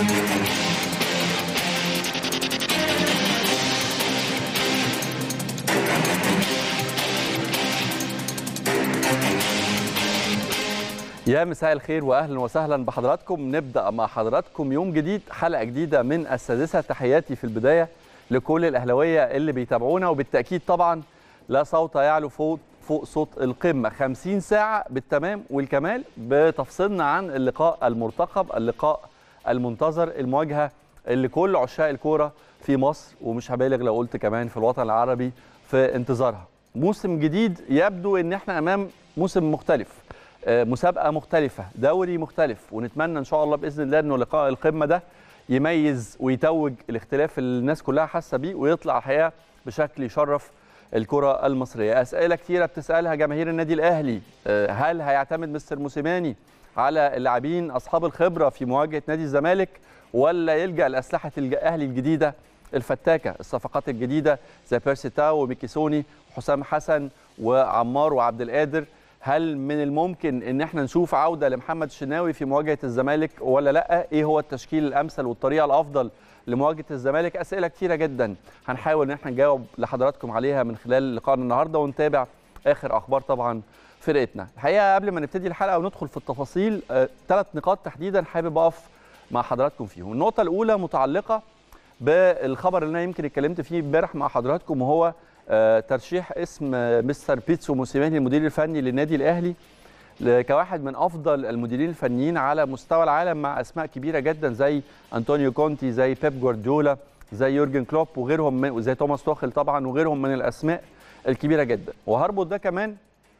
يا مساء الخير واهلا وسهلا بحضراتكم نبدا مع حضراتكم يوم جديد حلقه جديده من السادسه تحياتي في البدايه لكل الاهلاويه اللي بيتابعونا وبالتاكيد طبعا لا صوت يعلو فوق فوق صوت القمه 50 ساعه بالتمام والكمال بتفصيلنا عن اللقاء المرتقب اللقاء المنتظر المواجهه اللي كل عشاق الكوره في مصر ومش هبالغ لو قلت كمان في الوطن العربي في انتظارها موسم جديد يبدو ان احنا امام موسم مختلف مسابقه مختلفه دوري مختلف ونتمنى ان شاء الله باذن الله انه لقاء القمه ده يميز ويتوج الاختلاف اللي الناس كلها حاسه بيه ويطلع الحقيقه بشكل يشرف الكره المصريه اسئله كثيره بتسالها جماهير النادي الاهلي هل هيعتمد مستر موسيماني على اللاعبين اصحاب الخبره في مواجهه نادي الزمالك ولا يلجا لاسلحه الاهلي الجديده الفتاكه الصفقات الجديده زي بيرسي تاو وميكيسوني وحسام حسن وعمار وعبد القادر هل من الممكن ان احنا نشوف عوده لمحمد الشناوي في مواجهه الزمالك ولا لا ايه هو التشكيل الامثل والطريقه الافضل لمواجهه الزمالك اسئله كثيره جدا هنحاول ان احنا نجاوب لحضراتكم عليها من خلال لقائنا النهارده ونتابع اخر اخبار طبعا فرقتنا الحقيقه قبل ما نبتدي الحلقه وندخل في التفاصيل ثلاث آه نقاط تحديدا حابب اقف مع حضراتكم فيهم النقطه الاولى متعلقه بالخبر اللي انا يمكن اتكلمت فيه امبارح مع حضراتكم وهو آه ترشيح اسم مستر بيتسو موسيماني المدير الفني للنادي الاهلي كواحد من افضل المديرين الفنيين على مستوى العالم مع اسماء كبيره جدا زي انطونيو كونتي زي بيب جوارديولا زي يورجن كلوب وغيرهم من وزي توماس توخل طبعا وغيرهم من الاسماء الكبيره جدا وهربط ده كمان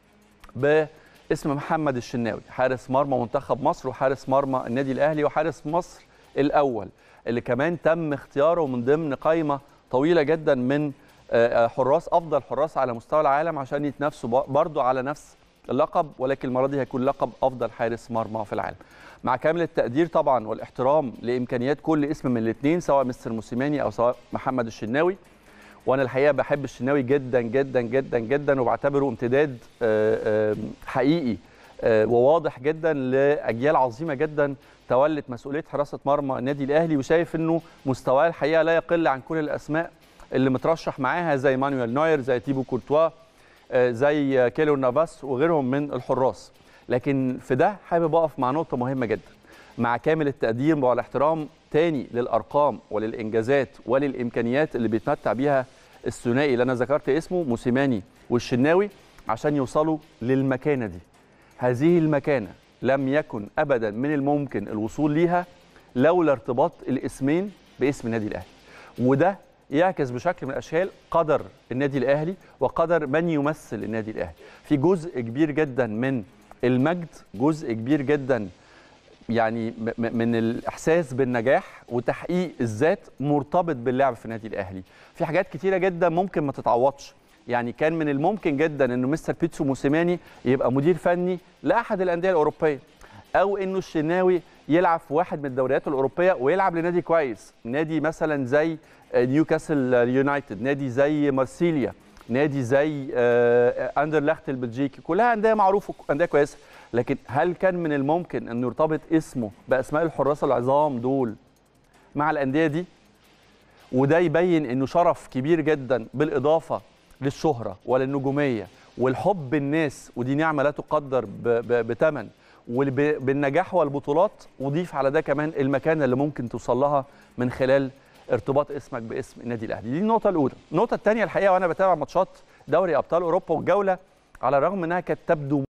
باسم محمد الشناوي حارس مرمى منتخب مصر وحارس مرمى النادي الاهلي وحارس مصر الاول اللي كمان تم اختياره من ضمن قائمه طويله جدا من حراس افضل حراس على مستوى العالم عشان يتنافسوا برضو على نفس اللقب ولكن المره دي هيكون لقب افضل حارس مرمى في العالم مع كامل التقدير طبعا والاحترام لامكانيات كل اسم من الاثنين سواء مستر موسيماني او سواء محمد الشناوي وانا الحقيقه بحب الشناوي جدا جدا جدا جدا وبعتبره امتداد حقيقي وواضح جدا لاجيال عظيمه جدا تولت مسؤوليه حراسه مرمى النادي الاهلي وشايف انه مستواه الحقيقه لا يقل عن كل الاسماء اللي مترشح معاها زي مانويل نوير زي تيبو كورتوا زي كيلو نافاس وغيرهم من الحراس لكن في ده حابب اقف مع نقطه مهمه جدا مع كامل التقدير والاحترام تاني للارقام وللانجازات وللامكانيات اللي بيتمتع بيها الثنائي اللي انا ذكرت اسمه موسيماني والشناوي عشان يوصلوا للمكانه دي هذه المكانه لم يكن ابدا من الممكن الوصول ليها لولا ارتباط الاسمين باسم النادي الاهلي وده يعكس بشكل من الاشكال قدر النادي الاهلي وقدر من يمثل النادي الاهلي في جزء كبير جدا من المجد جزء كبير جدا يعني من الاحساس بالنجاح وتحقيق الذات مرتبط باللعب في النادي الاهلي في حاجات كتيره جدا ممكن ما تتعوضش يعني كان من الممكن جدا انه مستر بيتسو موسيماني يبقى مدير فني لاحد الانديه الاوروبيه او انه الشناوي يلعب في واحد من الدوريات الاوروبيه ويلعب لنادي كويس نادي مثلا زي نيوكاسل يونايتد نادي زي مارسيليا نادي زي اندرلخت البلجيكي كلها انديه معروفه انديه كويسه لكن هل كان من الممكن انه يرتبط اسمه باسماء الحراس العظام دول مع الانديه دي وده يبين انه شرف كبير جدا بالاضافه للشهره وللنجوميه والحب الناس ودي نعمه لا تقدر بثمن وبالنجاح والبطولات وضيف على ده كمان المكانه اللي ممكن توصل لها من خلال ارتباط اسمك باسم النادي الاهلي دي النقطه الاولى النقطه الثانيه الحقيقه وانا بتابع ماتشات دوري ابطال اوروبا والجوله على الرغم انها كانت تبدو